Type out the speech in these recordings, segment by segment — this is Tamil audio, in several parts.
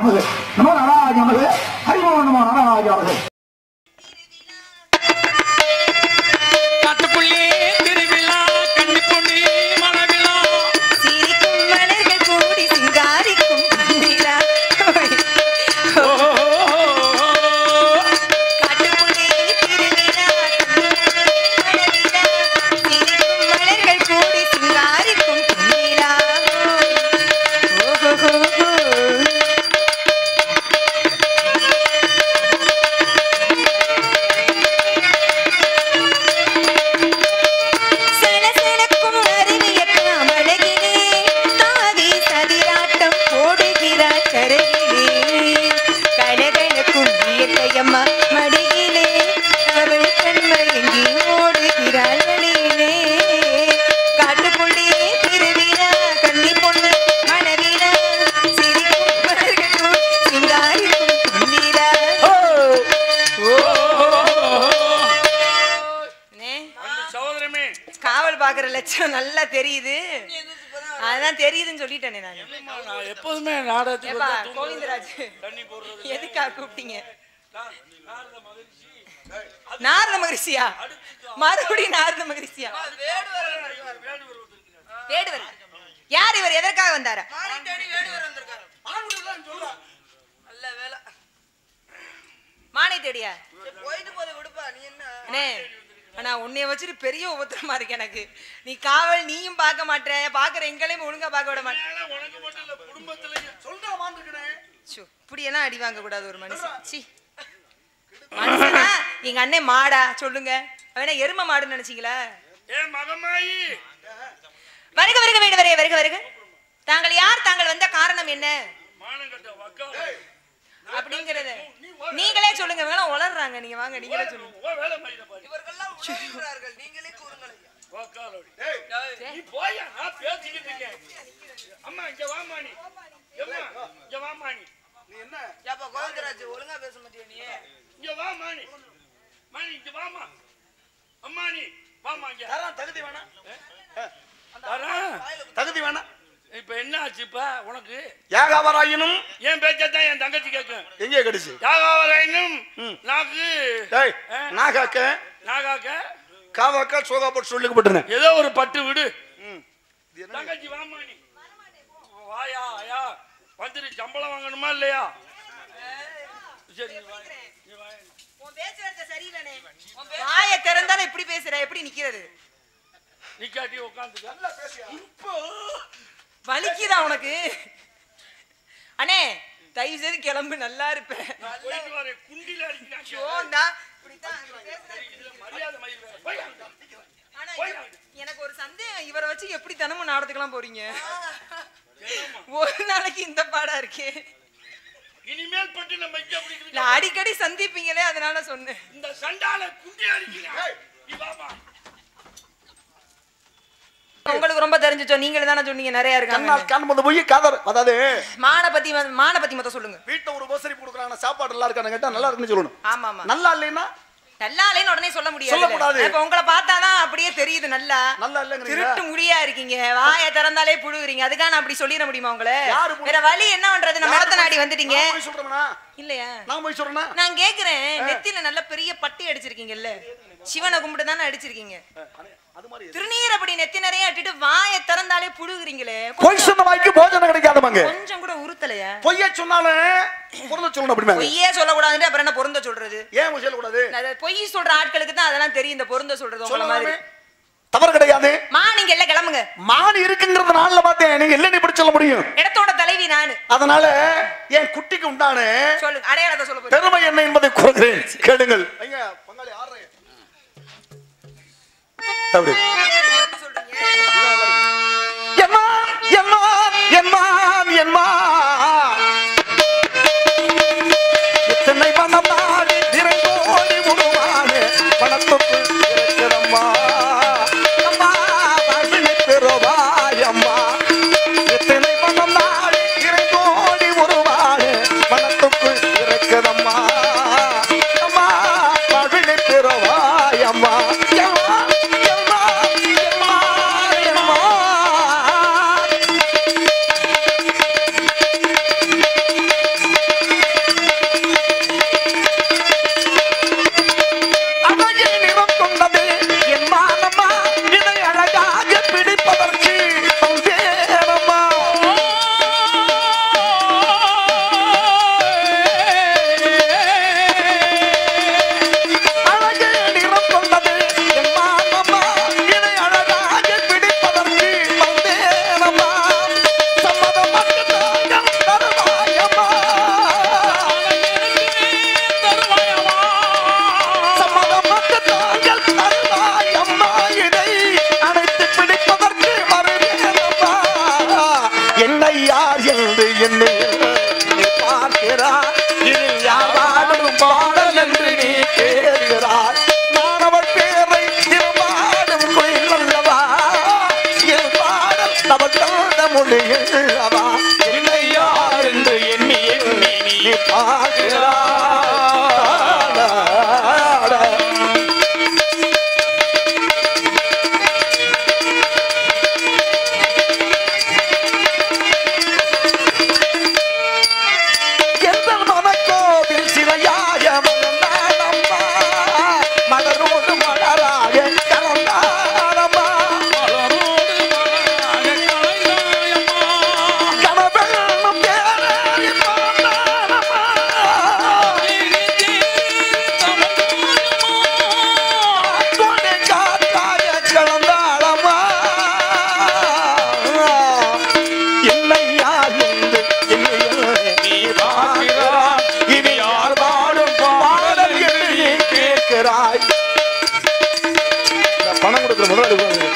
நமது நமோ நாராஜ நமது ஹரிமோ நமோ நாராஜ நமது காட்டுக்குள்ளே திருவிழா கண்ணு பொண்ணு மலவிழா சிரிக்கும் மலர்கள் கூடி சிங்காரிக்கும் நிலா. காட்டுக்குள்ளே திருவிழா, மலரிலா. சிரிக்கும் மலர்கள் கூடி சிங்காரிக்கும் நிலா. ஓஹோஹோஹோ. சலசலக்கும் அருவியக்கம் அழகிலே தாவி சதிராட்டம் போடுகிறாள் கரையிலே கலகலக்கும் இயற்கையம்மா மடியிலே அவள் கண்மயங்கி ஓடுகிறாள் வழியிலே காட்டுக்குள்ளே திருவிழா கண்ணி பொண்ணு மனவிழா சிரிக்கும் மலர்களும் சிங்காரிக்கும் பொன்னிலா. அண்ணே, அந்த சகோதரமே காவல் பாக்குற லட்சம் நல்லா தெரியுது அதான் தெரியுதுன்னு சொல்லிட்டேனே நான் இல்லைம்மா, நான் எப்போதுமே நாடகத்துக்கு ஏப்பா வந்தா தூங்குறது. கோவிந்தராஜ் தண்ணி போடுறது எதுக்கா கூப்பிட்டீங்க நான் நாரத மகிழ்ச்சி நாரத மகிழ்ச்சியா மறுபடியும் நாரத மகிழ்ச்சியா வேடுவர் வந்திருக்கிறார். வேடுவர் யார் இவர் எதற்காக வந்தாரா ஆண்கள் தான் சொல்றான். மானை தேடியா போயிட்டு போது விடுப்பா நீ என்ன அண்ணே ஆனா உன்னைய வச்சுட்டு பெரிய உபத்திரமா இருக்கு எனக்கு நீ காவல் நீயும் பார்க்க மாட்டே பாக்குற எங்களையும் ஒழுங்கா பார்க்க விட மாட்டேன் அதனால உனக்கு மட்டும் இல்ல குடும்பத்திலேயே சொல்றாமான்னு இருக்கிறேன் சு, இப்படியெல்லாம் அடி வாங்க கூடாது ஒரு மனுஷன் சி மனுஷனா எங்க அண்ணன் மாடா சொல்லுங்க அவன எரும மாடுன்னு நினைச்சீங்களா ஏ மகமாயி வருக வருக வீடு வரைய வருக வருக தாங்கள் யார் தாங்கள் வந்த காரணம் என்ன மானங்கட்ட வக்கா அப்படிங்கறது நீங்களே சொல்லுங்க இவங்க உளறாங்க நீங்க வாங்க நீங்களே சொல்லுங்க ஓ வேலை மயில பாரு இவர்கள்லாம் உணர்கிறார்கள் நீங்களே கூறுங்கள் ஐயா வக்காலோடி நீ போயா நான் பேசிக்கிட்டு இருக்கேன் அம்மா இங்க வாமா நீ அம்மா இங்க வாமா நீ நீ என்ன ஏப்பா கோவிந்தராஜ் ஒழுங்கா பேச மாட்டியா நீ இங்க வா மாணி மாணி இங்க வாமா அம்மா நீ வாமா இங்க தரான் தகுதி வேணாம் தரேன். தகுதி வேணாம் இப்ப என்ன ஆச்சு இப்ப உனக்கு யாகாவராயினும் என் பேச்சத்தான் என் தங்கச்சி கேட்கும் எங்கே கடிச்சு யாகாவரைனும் ம். நாக்கு டேய் ஆ? நாகாக்க நாகாக்க காவாக்க சோகா போட்டு சொல்லிக்கப்பட்டுனேன் ஏதோ ஒரு பட்டு விடு ம் இது என்ன? தங்கச்சி வாமா நீ வாயா ஐயா வந்துட்டு சம்பளம் வாங்கணுமா இல்லையா சரி நீ வா. நீ வா. உன் பேச்சுவார்த்தை சரியில்லைனே வாய திறந்தாலும் இப்படி பேசுற எப்படி நிக்கிறது நிக்காட்டி உட்காந்துக்க இப்போ வலிக்குதா உனக்கு அண்ணே தயவு செய்து கிளம்பு நல்லா இருப்பேன் நான் போயிட்டு வரேன் குண்டில அடிக்கிறாங்க ஷோந்தா இப்படித்தான் பேசுறேன். இதுல மரியாதை மயில் வேற. போய் அங்க. ஆனா எனக்கு ஒரு சந்தேகம் இவரை வச்சு எப்படி தினமும் நாடத்துக்கெல்லாம் போறீங்க ஒரு நாளைக்கு இந்த பாடா இருக்கே இனிமேல் பட்டு நம்ம இங்க அப்படி இல்ல அடிக்கடி சந்திப்பீங்களே அதனால சொன்னேன் இந்த சண்டால குண்டி அடிக்கிறான் நீ வாமா உங்களுக்கு ரொம்ப தெரிஞ்சுச்சோ நீங்களே தானே சொன்னீங்க நிறைய இருக்காங்க கண்ணால் காணும்போது போய் காதர் அதாவது மான பத்தி வந்து- மான பத்தி மொத்தம் சொல்லுங்க வீட்டுல ஒரு உபசரி கொடுக்குறாங்க சாப்பாடு நல்லா இருக்கான்னு கேட்டா நல்லா இருக்குன்னு சொல்லணும் ஆமா ஆமா நல்லா இல்லைன்னா நல்லா இல்லைன்னு உடனே சொல்ல முடியாது சொல்லக்கூடாது. இப்ப உங்களை பார்த்தாதான் அப்படியே தெரியுது நல்லா நல்லா இல்லைங்கிறீங்க திருட்டு முடியா இருக்கீங்க வாயை திறந்தாலே புழுகுறீங்க அதுக்காக நான் அப்படி சொல்லிட முடியுமா உங்களை யாரு புழு- வேற வழி என்ன பண்றது நம்ம இடத்த நாடி வந்துட்டீங்க நான் போய் சொல்றேனா இல்லையா நான் போய் சொல்றேனா நான் கேக்குறேன் நெத்தியில நல்ல பெரிய பட்டி அடிச்சிருக்கீங்கல்ல சிவனை கும்பிட்டு தானே அடிச்சிருக்கீங்க அது மாதிரி திருநீர் அப்படி நெத்தி நிறைய அட்டிட்டு வாயை திறந்தாலே புழுகுறீங்களே பொய் சொன்ன வாய்க்கு போஜனம் கிடைக்காதவங்க கொஞ்சம் கூட உறுத்தலையா பொய்ய சொன்னாலும் பொருளை சொல்லணும் அப்படிமாங்க பொய்யே சொல்லக்கூடாதுன்னு அப்புறம் என்ன பொருந்த சொல்றது ஏன் பொய் சொல்லக்கூடாது அது பொய் சொல்ற ஆட்களுக்கு தான் அதெல்லாம் தெரியும் இந்த பொருந்த சொல்றது உங்கள மாதிரி சொல்லலாமே தவறு கிடையாது மா நீங்க எல்லாம் கிளம்புங்க மான் இருக்குங்கிறது நாள்ல பார்த்தேன் நீங்க இல்லைன்னு இப்படி சொல்ல முடியும் இடத்தோட தலைவி நானு அதனால என் குட்டிக்கு உண்டான சொல்லுங்க அடையாளத்தை சொல்ல போறீங்க பெருமை என்ன என்பதை கூறுகிறேன் கேளுங்கள் ஐயா பங்காளி ஆடுறேன் அப்படி சொல்றீங்க எம்மா எம்மா எம்மா எம்மா எத்தனை பணம் நாடு இறைவோடி முழுவானே பணத்துக்கு இருக்கிறம்மா அம்மா வாழ்வினை பெறுவாய் அம்மா எத்தனை பணம் நாடு இறைவோடி முழுவானே பணத்துக்கு இருக்கிறம்மா அம்மா வாழ்வினை பெறுவாய் அம்மா எம்மா எம்மா எம்மா எம்மா அல்லவா என்னை யார் என்று எண்ணி எண்ணி நீ பார்க்கிறாய் எந்த மனக்கோவில் சிலையாய மலர்ந்தாளம்மா மலரோடு மலராக கலந்தாளம்மா கனவெல்லாம் தேடி பார்த்தாளம்மா கொடை காத்தாய கலந்தாளம்மா என்னை யார் என்று என்னை நீ பார்க்கிறாய் இனி யார் பாடும் பாடல் என்று நீ கேட்கிறாய் இந்த பணம் கொடுக்குற முதலாளி உட்கார்ந்து.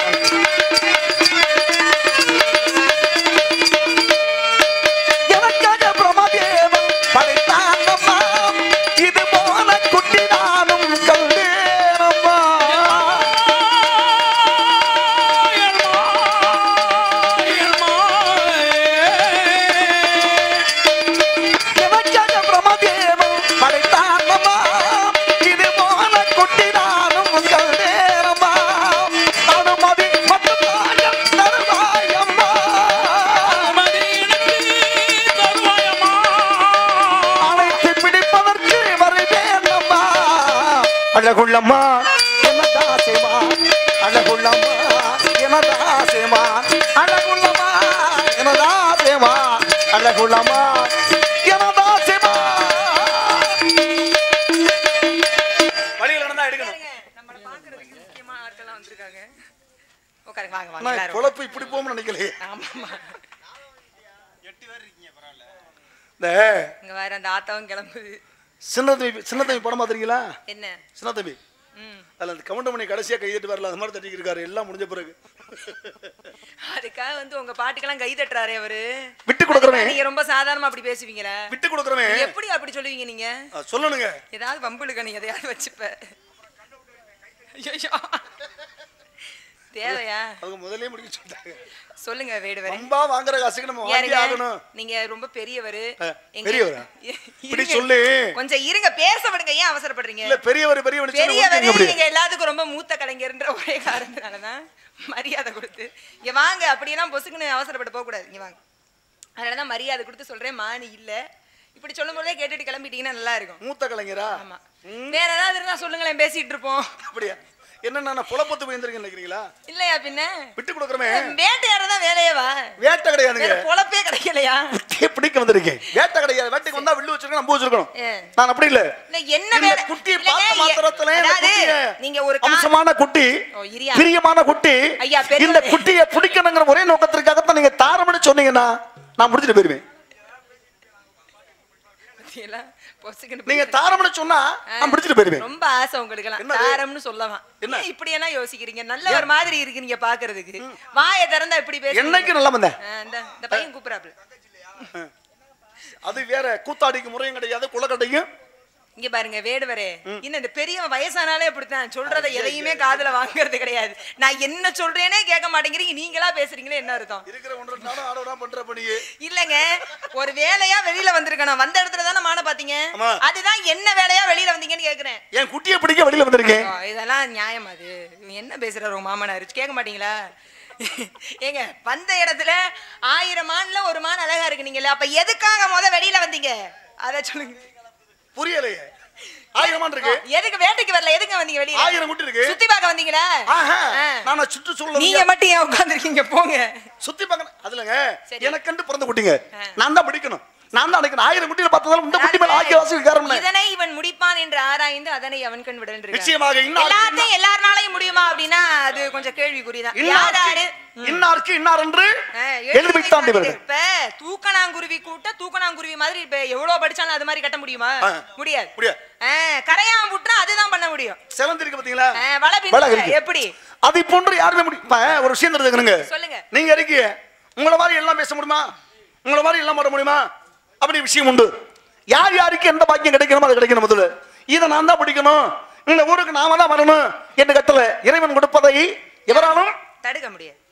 எனக்காக பிரமதேவன் படைத்தானம்மா இது போல குட்டி நானும் கல்வேனம்மா எனக்காக பிரமதேவன் படைத்தானம்மா இது போல குட்டி நானும் கல்வேனம்மா அனுமதி மட்டும் தருவாயம்மா அழைத்து பிடிப்பதற்கு வருவேனம்மா அழகுள்ளம்மா எனதாசேமா அழகுள்ளம்மா எனதாசேமா அழகுள்ளம்மா எனதாசேமா அழகுள்ளம்மா எனதாசேமா வழியில் நடந்தா எடுக்கணும் நம்மள பாக்குறதுக்கு முக்கியமா ஆட்கள்லாம் வந்திருக்காங்க உட்காருங்க வாங்க வாங்க நான் எல்லாரும் குழப்பு இப்படி போகும்னு நினைக்கலையே ஆமாமா இந்த இங்க வேற அந்த ஆத்தாவும் கிளம்புது சின்ன தம்பி சின்ன தம்பி படம் பார்த்துருக்கீங்களா என்ன சின்ன தம்பி ம் அதில் அந்த கவுண்டமணி கடைசியாக கையெட்டு வரல அது மாதிரி தட்டிக்கிட்டு இருக்காரு எல்லாம் முடிஞ்ச பிறகு அதுக்காக வந்து உங்க பாட்டுக்கெல்லாம் கை தட்டுறாரே அவரு விட்டு கொடுக்குறவன் அதுக்காக நீங்க ரொம்ப சாதாரணமா அப்படி பேசுவீங்களா விட்டு கொடுக்குறவன் எப்படி அப்படி சொல்லுவீங்க நீங்க ஆ, சொல்லணுங்க ஏதாவது வம்புழுக்க நீ எதையாவது வச்சுப்ப ஐயோ தேவையா அவங்க முதல்லயே முடிக்க சொல்லிட்டாங்க சொல்லுங்க வேடுவரே ரொம்ப வாங்குற காசுக்கு நம்ம வாங்கி யாருங்க ஆகணும் நீங்க ரொம்ப பெரியவரு ஆ, எங்க- பெரியவரா? இப்படி இருங்க. சொல்லு. கொஞ்சம் இருங்க பேச விடுங்க ஏன் அவசரப்படுறீங்க இல்ல பெரியவர் பெரியவர் சின்ன பெரியவரு ஒருத்தங்க அப்படி நீங்க எல்லாத்துக்கும் ரொம்ப மூத்த கலைஞர்ன்ற ஒரே காரணத்தினாலதான் மரியாதை கொடுத்து இங்க வாங்க அப்படியெல்லாம் பொசுக்குன்னு அவசரப்பட்டு போக கூடாது இங்க வாங்க அதனாலதான் மரியாதை கொடுத்து சொல்றேன் மானி இல்ல இப்படி சொல்லும் போதே கேட்டுட்டு கிளம்பிட்டீங்கன்னா நல்லா இருக்கும் மூத்த கலைஞரா ஆமா வேற ஏதாவது இருந்தா சொல்லுங்களேன் பேசிட்டு இருப்போம் அப்படியா என்ன நான் புலப்பத்து போயிருந்திருக்கேன் நினைக்கிறீங்களா இல்லையா பின்ன விட்டு கொடுக்குறவன் வேட்டையாடுறதான் வேலையேவா வேட்டை கிடையாதுங்க வேற பொழப்பே கிடைக்கலையா குட்டியை பிடிக்க வந்திருக்கேன் வேட்டை கிடையாது வேட்டைக்கு வந்தா வில்லு வச்சிருக்கணும் நம்ப வச்சிருக்கணும் ஏ. நான் அப்படி இல்ல இல்ல என்ன இந்த வேலை குட்டியை இல்லைங்க, பார்த்த எ- மாத்திரத்துல இந்த அதாவது, குட்டியை நீங்க ஒரு கா- அம்சமான குட்டி ஓ, இரியா. பிரியமான குட்டி ஐயா, பெரியவரே. இந்த குட்டியை பிடிக்கணுங்கிற ஒரே நோக்கத்திற்காகத்தான் நீங்க தாரம்னு சொன்னீங்கன்னா நான் முடிச்சிட்டு போயிருவேன் பத்தியலா? பொசுக்குன்னு நீங்க போயிட்டு. தாரம்னு சொன்னா நான் முடிச்சிட்டு போயிருவேன் ரொம்ப ஆசை உங்களுக்கு எல்லாம் என்னது? தாரம்னு சொல்லலாம் என்ன? ஏன் இப்படி எல்லாம் யோசிக்கிறீங்க நல்ல ஒரு மாதிரி இருக்கு நீங்க பாக்குறதுக்கு வாயை திறந்தா இப்படி பேசுறீங்க. என்னைக்கு நல்லா வந்தேன் ஆ, இந்த இந்த பையன் கூப்பிடாப்ல அது வேற கூத்தாடிக்கு முறையும் கிடையாது குளக்கட்டையும் இங்க பாருங்க வேடுவரே இன்னும் இந்த பெரியவன் வயசானாலே அப்படித்தான் சொல்றத எதையுமே காதுல வாங்குறது கிடையாது நான் என்ன சொல்றேனே கேட்க மாட்டேங்கிறீங்க நீங்களா பேசுறீங்களே என்ன அர்த்தம் இருக்கிற ஒன்றரை நாளும் ஆடவனா பண்ற பணியே இல்லங்க ஒரு வேலையா வெளியில வந்திருக்கணும் வந்த இடத்துல தானே மான பாத்தீங்க ஆமா. அதுதான் என்ன வேலையா வெளியில வந்தீங்கன்னு கேக்குறேன் என் குட்டியை பிடிக்க வெளியில வந்திருக்கேன் ஓ, இதெல்லாம் நியாயம் அது இவன் என்ன பேசுறாரு உங்க மாமனார் கேட்க மாட்டீங்களா ஏங்க வந்த இடத்துல ஆயிரம் மான்ல ஒரு மான் அழகா இருக்கு நீங்கல்ல அப்ப எதுக்காக முத வெளியில வந்தீங்க அத சொல்லுங்க புரியலையே ஆயிரம் மான் இருக்கு எதுக்கு வேட்டைக்கு வரல எதுக்கு வந்தீங்க வெளியில ஆயிரம் குட்டி இருக்கு சுத்தி பார்க்க வந்தீங்களா ஆஹா, ஆ. நான் சுற்று நீங்க சூழல் மட்டும் ஏன் உட்கார்ந்திருக்கீங்க போங்க சுத்தி பார்க்கணும் அதுலங்க சரி. எனக்கண்டு பிறந்த குட்டிங்க ஆ. நான் தான் பிடிக்கணும் நான் தான் அடிக்கணும் ஆயிரம் குட்டியில பார்த்ததாலும் இந்த குட்டி மேல ஆக்கி வாசி காரணம் இதனை இவன் முடிப்பான் என்று ஆராய்ந்து அதனை அவன் கண் விடல் இருக்கான். நிச்சயமாக இன்னார் எல்லாத்தையும் எல்லாருனாலையும் முடியுமா அப்படின்னா அது கொஞ்சம் கேள்விக்குறிதான் யார் யாரு இன்னாருக்கு இன்னாருக்கு இன்னார் என்று ஆ, எழுதி வைத்தாண்டி வருது இப்ப தூக்கணாங்குருவி கூட்ட தூக்கணாங்குருவி மாதிரி இப்ப எவ்வளவு படிச்சாலும் அது மாதிரி கட்ட முடியுமா ஆ. முடியாது முடியாது. ஆ, கரையான் புட்டா அதுதான் பண்ண முடியும் சிலந்திருக்கு பாத்தீங்களா ஆ, வலை வலை பின்னுங்க. இருக்கு. எப்படி அதை போன்று யாருமே முடியும் இப்ப ஒரு விஷயம் தெரிஞ்சுக்கணுங்க சொல்லுங்க நீங்க இருக்கீங்க உங்களை மாதிரி எல்லாம் பேச முடியுமா உங்களை மாதிரி எல்லாம் பண்ண முடியுமா அப்படி விஷயம் உண்டு யார் யாருக்கு எந்த பாக்கியம் கிடைக்கணுமோ அது கிடைக்கணும் முதல்ல இதை நான் தான் பிடிக்கணும் இந்த ஊருக்கு நாம தான் வரணும் என்று கட்டல இறைவன் கொடுப்பதை எவராலும் தடுக்க முடியாது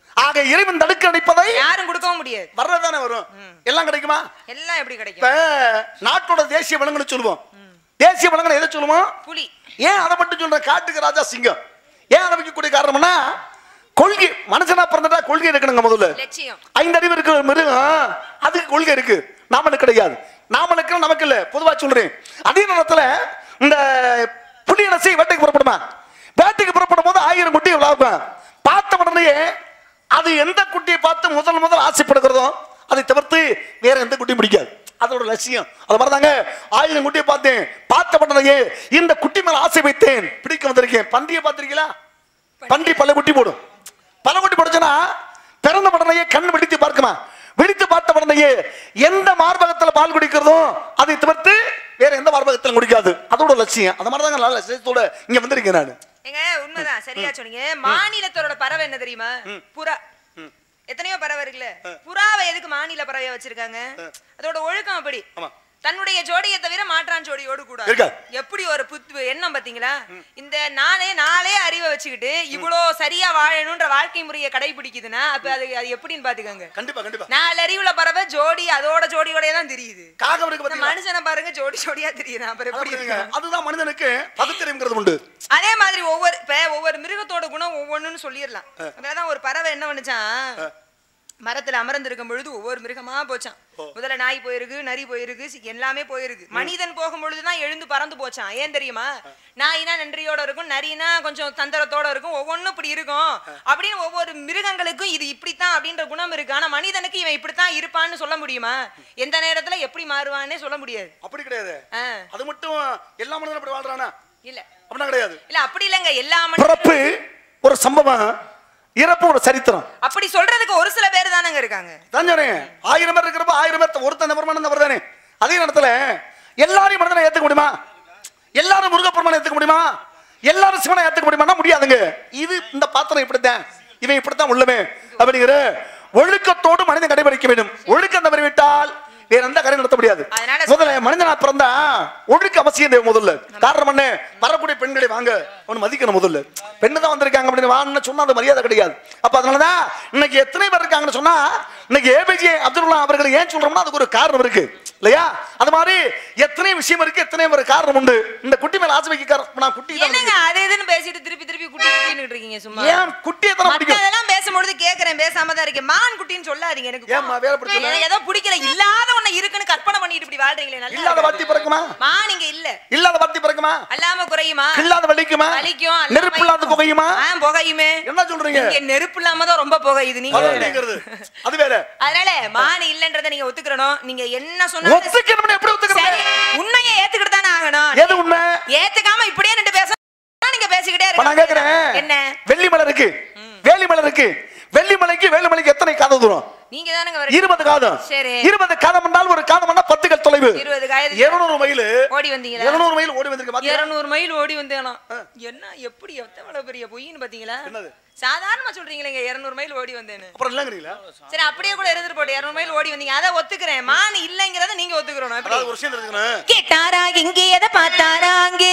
ஆக இறைவன் தடுக்க நினைப்பதை யாரும் கொடுக்கவும் முடியாது வர்றதானே வரும் எல்லாம் கிடைக்குமா எல்லாம் எப்படி இப்ப கிடைக்கும் நாட்டோட தேசிய விலங்குன்னு சொல்லுவோம் தேசிய விலங்குன்னு எதை சொல்லுவோம் புலி ஏன் அதை மட்டும் சொல்ற காட்டுக்கு ராஜா சிங்கம் ஏன் அதை வைக்கக்கூடிய காரணம்னா கொள்கை மனுஷனா பிறந்துட்டா கொள்கை இருக்கணுங்க முதல்ல லட்சியம் ஐந்து அறிவு இருக்கிற மிருகம் அதுக்கு கொள்கை இருக்கு நாமளுக்கு கிடையாது நாமளுக்கு நமக்கு இல்ல பொதுவா சொல்றேன் அதே நேரத்துல இந்த புலி நசை வேட்டைக்கு புறப்படுமா வேட்டைக்கு புறப்படும் போது ஆயிரம் குட்டி விளாகும் பார்த்த உடனேயே அது எந்த குட்டியை பார்த்து முதல் முதல் ஆசைப்படுகிறதோ அதை தவிர்த்து வேற எந்த குட்டியும் பிடிக்காது அதோட லட்சியம் அது மாதிரிதாங்க ஆயிரம் குட்டியை பார்த்தேன் பார்த்த உடனேயே இந்த குட்டி மேல ஆசை வைத்தேன் பிடிக்க வந்திருக்கேன் பன்றியை பார்த்திருக்கீங்களா பன்றி பல குட்டி போடும் பல குட்டி போடுச்சுன்னா பிறந்த உடனேயே கண் வெடித்து பார்க்குமா வெடித்து பார்த்த உடனேயே எந்த மார்பகத்துல பால் குடிக்கிறதோ அதை தவிர்த்து வேற எந்த மார்பகத்திலும் குடிக்காது அதோட லட்சியம் அந்த மாதிரி தாங்க நல்ல லட்சியத்தோட இங்க வந்திருக்கேன் நான் ஏங்க உண்மைதான் சரியா சொன்னீங்க மாநிலத்தோட பறவை என்ன தெரியுமா புறா எத்தனையோ பறவை இருக்குல்ல புறாவை எதுக்கு மாநில பறவையா வச்சிருக்காங்க அதோட ஒழுக்கம் அப்படி ஆமா. தன்னுடைய ஜோடியை தவிர மாற்றான் ஜோடியோடு கூட இருக்காது. எப்படி ஒரு புத்து எண்ணம் பாத்தீங்களா இந்த நானே நாளே அறிவை வச்சுக்கிட்டு இவ்வளோ சரியா வாழணும்ன்ற வாழ்க்கை முறையை கடைபிடிக்குதுன்னா அப்ப அது அது எப்படின்னு பாத்துக்கோங்க கண்டிப்பா கண்டிப்பா நாலு அறிவுல பறவை ஜோடி அதோட ஜோடியோடய தான் தெரியுது காகம் இருக்கு இந்த பாத்தீங்களா மனுஷனை பாருங்க ஜோடி ஜோடியா தெரியுது அப்புறம் எப்படி அதான் பாருங்க, இருக்கு அதுதான் மனிதனுக்கு பகுத்தறிவுங்கிறது உண்டு அதே மாதிரி ஒவ்வொரு இப்ப ஒவ்வொரு மிருகத்தோட குணம் ஒவ்வொன்றுன்னு சொல்லிடலாம் அதான் ஒரு பறவை என்ன பண்ணுச்சான் மரத்துல அமர்ந்திருக்கும் பொழுது ஒவ்வொரு மிருகமா போச்சான் முதல்ல நாய் போயிருக்கு நரி போயிருக்கு சி- எல்லாமே போயிருக்கு மனிதன் போகும் பொழுதுதான் எழுந்து பறந்து போச்சான் ஏன் தெரியுமா நாயினா நன்றியோட இருக்கும் நரினா கொஞ்சம் தந்திரத்தோட இருக்கும் ஒவ்வொன்றும் இப்படி இருக்கும் அப்படின்னு ஒவ்வொரு மிருகங்களுக்கும் இது இப்படித்தான் அப்படின்ற குணம் இருக்கு ஆனா மனிதனுக்கு இவன் இப்படித்தான் இருப்பான்னு சொல்ல முடியுமா எந்த நேரத்துல எப்படி மாறுவான்னே சொல்ல முடியாது அப்படி கிடையாது ஆ, அது மட்டும் எல்லா மனிதனும் அப்படி வாழ்றானா இல்ல அப்படின்னா கிடையாது இல்ல அப்படி இல்லைங்க எல்லா மனி பிறப்பு ஒரு சம்பவம் இறப்பு ஒரு சரித்திரம் அப்படி சொல்றதுக்கு ஒரு சில பேர் தானங்க இருக்காங்க தான் சொன்னேன் ஆயிரம் பேர் இருக்கிறப்ப ஆயிரம் பேர் ஒருத்தன் நபர்மான நபர் தானே அதே நேரத்துல எல்லாரையும் மனிதனை ஏத்துக்க முடியுமா எல்லாரும் முருகப்பெருமானை ஏத்துக்க முடியுமா எல்லாரும் சிவனை ஏத்துக்க முடியுமானா முடியாதுங்க இது இந்த பாத்திரம் இப்படித்தான் இவன் இப்படித்தான் உள்ளமே அப்படிங்கிற ஒழுக்கத்தோடு மனிதன் கடைபிடிக்க வேண்டும் ஒழுக்கம் தவறிவிட்டால் வேற எந்த காரியம் நடத்த முடியாது அதனால முதல்ல மனிதனா பிறந்தா ஒழுக்க அவசியம் தேவை முதல்ல காரணம் என்ன வரக்கூடிய பெண்களை வாங்க அவன் மதிக்கணும் முதல்ல பெண்ணு தான் வந்திருக்காங்க அப்படின்னு வான்னு சொன்னா அது மரியாதை கிடையாது அப்ப அதனாலதான் இன்னைக்கு எத்தனை பேர் இருக்காங்கன்னு சொன்னா இன்னைக்கு ஏபிஜே அப்துல் கலாம் அவர்கள் ஏன் சொல்றோம்னா அதுக்கு ஒரு காரணம் இருக்கு இல்லையா அது மாதிரி எத்தனை விஷயம் இருக்கு எத்தனை ஒரு காரணம் உண்டு இந்த குட்டி மேல ஆசை வைக்க காரணம் நான் குட்டி தான் என்னங்க அது இதுன்னு பேசிட்டு திருப்பி திருப்பி குட்டி குட்டின்னு இருக்கீங்க சும்மா ஏன் குட்டியை தானே பிடிக்கும் மத்ததெல்லாம் பேசும்பொழுது கேக்குறேன் பேசாம தான் இருக்கேன் மான் குட்டின்னு சொல்லாதீங்க எனக்கு ஏம்மா, வேற பிடிச்சது? எனக்கு ஏதோ பிடிக்கல இல்லாத ஒண்ணு இருக்குன்னு கற்பனை பண்ணிட்டு இப்படி வாழ்றீங்களே நல்லா இல்லாத வார்த்தை பிறக்குமா மான் இங்க இல்ல இல்லாத வார்த்தை பிறக்குமா அல்லாம குறையுமா இல்லாத வலிக்குமா வலிக்கும் அல்லாம நெருப்பு இல்லாத புகையுமா ஆ, புகையுமே என்ன சொல்றீங்க இங்க நெருப்பு இல்லாம தான் ரொம்ப புகையுது நீங்க வேற. அப்படிங்கிறது அது வேற அதனால மான் இல்லன்றத நீங்க ஒத்துக்கிறணும் நீங்க என்ன சொன்னாலும் ஒத்துக்கணும்னு எப்படி ஒத்துக்கிறது சரி உண்மையை ஏத்துக்கிட்டு தானே ஆகணும் எது உண்மை ஏத்துக்காம இப்படியே நின்று பேச நீங்க பேசிக்கிட்டே இப்ப நான் இருக்க கேக்குறேன் என்ன வெள்ளிமலை இருக்கு வேலிமலை இருக்கு வெள்ளிமலைக்கு வேலுமலைக்கு எத்தனை காதம் தூரம் நீங்க தானங்க வரீங்க இருபது காதம் சரி. இருபது காதம் என்றால் ஒரு காதம் என்றால் பத்து கல் தொலைவு இருபது காயது இருநூறு மைல் ஓடி வந்தீங்களா இருநூறு மைல் ஓடி வந்திருக்கு பாத்தீங்களா? இருநூறு மைல் ஓடி வந்தேனா என்ன எப்படி எவ்வளவு பெரிய பொய்ன்னு பாத்தீங்களா என்னது? சாதாரணமா சொல்றீங்களேங்க இருநூறு மைல் ஓடி வந்தேன்னு அப்புறம் இல்லங்கிறீங்களா சரி அப்படியே கூட இருந்துட்டு போட்டு இருநூறு மைல் ஓடி வந்தீங்க அதை ஒத்துக்கிறேன் மான் இல்லைங்கிறத நீங்க ஒத்துக்கிறோம் எப்படி அதாவது ஒரு விஷயம் தெரிஞ்சுக்கணும் கேட்டாரா இங்கே எதை பார்த்தாரா அங்கே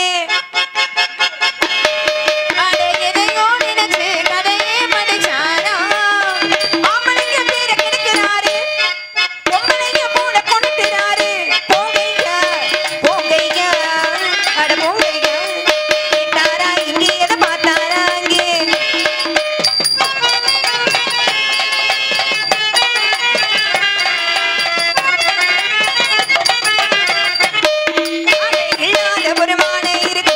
அட எதையோ நினைச்சு கதையே படிச்சாரா ஆம்பளைங்க பேரை கெடுக்கிறாரு பொம்பளைங்க மூட கொண்டுறாரு போங்கய்யா போங்கய்யா அட போங்கய்யா கேட்டாரா இங்கே எதை பார்த்தாரா அங்கே இல்லாத ஒரு மானை இருக்கு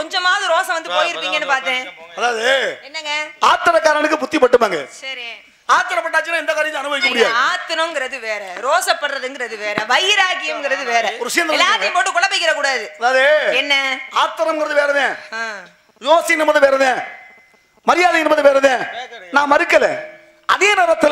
கொஞ்சமாவது ரோசம் வந்து போயிருப்பீங்கன்னு பார்த்தேன் அதாவது என்னங்க ஆத்திரக்காரனுக்கு புத்தி பட்டுமாங்க சரி ஆத்திரப்பட்டாச்சுன்னா எந்த காரியத்தையும் அனுபவிக்க ஐயா, முடியாது ஆத்தனங்கிறது வேற ரோசப்படுறதுங்கிறது வேற வைராக்கியம்ங்கிறது வேற ஒரு விஷயம் தான் எல்லாத்தையும் போட்டு குழப்பிக்கிற கூடாது அதாவது என்ன ஆத்திரம்ங்கிறது வேறதான் ஆ. யோசி என்பது வேறதான் மரியாதை என்பது வேறதான் நான் மறுக்கல அதே நேரத்துல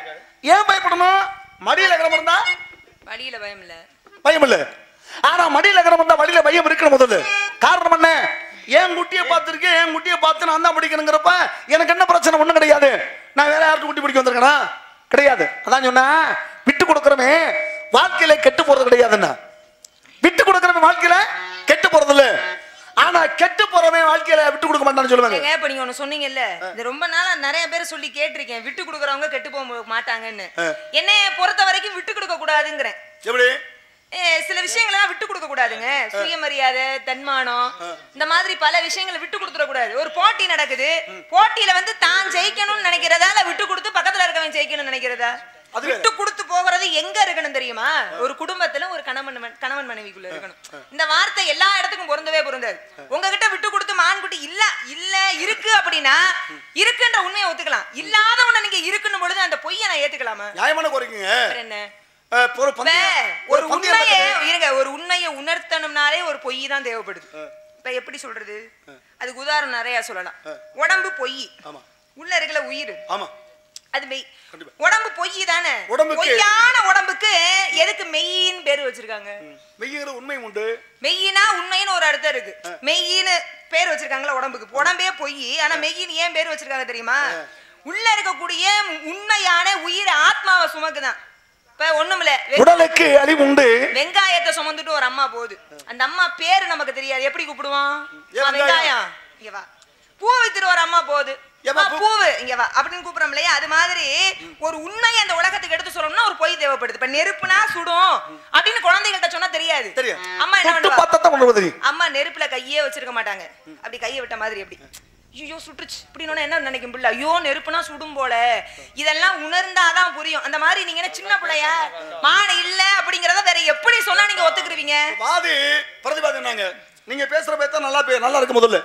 ஏன் பயப்படணும் மடியில கிளம்ப இருந்தா வழியில பயம் இல்ல பயம் இல்ல ஆனா மடியில கிளம்ப இருந்தா வழியில பயம் இருக்கணும் முதல்ல காரணம் என்ன என் குட்டியை பார்த்திருக்கேன் என் குட்டியை பார்த்து நான் தான் பிடிக்கணுங்கிறப்ப எனக்கு என்ன பிரச்சனை ஒண்ணும் கிடையாது நான் வேற யாருக்கு குட்டி பிடிக்க வந்திருக்கேனா கிடையாது அதான் சொன்னா விட்டு கொடுக்கறவன் வாழ்க்கையில கெட்டு போறது கிடையாதுன்னா விட்டு கொடுக்கறவன் வாழ்க்கையில கெட்டு போறது இல்ல ஆனா கெட்டு போறவன் வாழ்க்கையில விட்டு கொடுக்க மாட்டான்னு சொல்லுவாங்க ஏங்க இப்ப நீங்க ஒண்ணு சொன்னீங்கல்ல இது ரொம்ப நாளா நிறைய பேர் சொல்லி கேட்டிருக்கேன் விட்டு கொடுக்கறவங்க கெட்டு போக மு- மாட்டாங்கன்னு என்னைய பொறுத்த வரைக்கும் விட்டு கொடுக்க கூடாதுங்கிறேன் எப்படி ஏ, சில விஷயங்களெல்லாம் விட்டு கொடுக்க கூடாதுங்க சுயமரியாதை தன்மானம் இந்த மாதிரி பல விஷயங்களை விட்டு கொடுத்துட கூடாது ஒரு போட்டி நடக்குது போட்டியில வந்து தான் ஜெயிக்கணும்னு நினைக்கிறதா இல்ல விட்டு கொடுத்து பக்கத்துல இருக்கவன் ஜெயிக்கணும்னு நினைக்கிறதா அது வேற. விட்டு கொடுத்து போகிறது எங்க இருக்கணும் தெரியுமா ஒரு குடும்பத்துல ஒரு கணவன் மன- கணவன் மனைவிக்குள்ள இருக்கணும் இந்த வார்த்தை எல்லா இடத்துக்கும் பொருந்தவே பொருந்தாது உங்ககிட்ட விட்டு கொடுத்து மான்குட்டி இல்ல இல்ல இருக்கு அப்படின்னா இருக்குன்ற உண்மையை ஒத்துக்கலாம் இல்லாத ஒண்ணு நீங்க இருக்குன்னு பொழுது அந்த பொய்யை நான் ஏத்துக்கலாமா நியாயமான குறைக்குங்க அப்புறம் என்ன அஹ், ஒரு இப்ப பந்தயம் ஒரு பந்தயம் உண்மையை நடக்குது. இருங்க ஒரு உண்மையை உணர்த்தணும்னாலே ஒரு பொய் தான் தேவைப்படுது இப்ப எப்படி சொல்றது அதுக்கு உதாரணம் நிறைய சொல்லலாம் உடம்பு பொய் ஆமா உள்ள இருக்கல உயிர் ஆமா அது மெய் கண்டிப்பா. உடம்பு பொய் தானே உடம்புக்கு- பொய்யான உடம்புக்கு எதுக்கு மெய்யின்னு பேர் வச்சிருக்காங்க மெய்யுங்கிற உண்மை உண்டு மெய்யினா உண்மைன்னு ஒரு அர்த்தம் இருக்கு மெய்யின்னு பேர் வச்சிருக்காங்களா உடம்புக்கு உடம்பே பொய் ஆனா மெய்யின்னு ஏன் பேர் வச்சிருக்காங்க தெரியுமா உள்ள இருக்கக்கூடிய உண்மையான உயிர் ஆத்மாவை சுமக்குதான் இப்ப ஒண்ணுமில்ல வெ- உடலுக்கு அழிவு உண்டு வெங்காயத்தை சுமந்துட்டு ஒரு அம்மா போகுது அந்த அம்மா பேரு நமக்கு தெரியாது எப்படி கூப்பிடுவோம் ஏன் அம்மா, வெங்காயம்? வெங்காயம் இங்க வா பூ வித்துட்டு ஒரு அம்மா போகுது ஏம்மா, அம்மா, பூ- பூவு இங்க வா அப்படின்னு கூப்பிடுறோம் இல்லையா அது மாதிரி ஒரு உண்மையை அந்த உலகத்துக்கு எடுத்து சொல்லணும்னா ஒரு பொய் தேவைப்படுது இப்ப நெருப்புனா சுடும் அப்படின்னு குழந்தைகள்ட்ட சொன்னா தெரியாது தெரியும் அம்மா என்ன தொட்டு பண்ணுவா பார்த்தா தான் உணர்வு தெரியும் அம்மா நெருப்புல கையே வச்சிருக்க மாட்டாங்க அப்படி கையை விட்ட மாதிரி அப்படி ஐயோ சுட்டுச்சு இப்படின்னு என்ன நினைக்கும் பிள்ளை ஐயோ நெருப்புனா சுடும் போல இதெல்லாம் உணர்ந்தாதான் புரியும் அந்த மாதிரி நீங்க என்ன சின்ன பிள்ளையா மான இல்ல அப்படிங்கறத வேற எப்படி சொன்னா நீங்க ஒத்துக்குருவீங்க வாதி பிரதிபாதினாங்க நீங்க பேசுற பேத்தா நல்லா பே நல்லா இருக்கு முதல்ல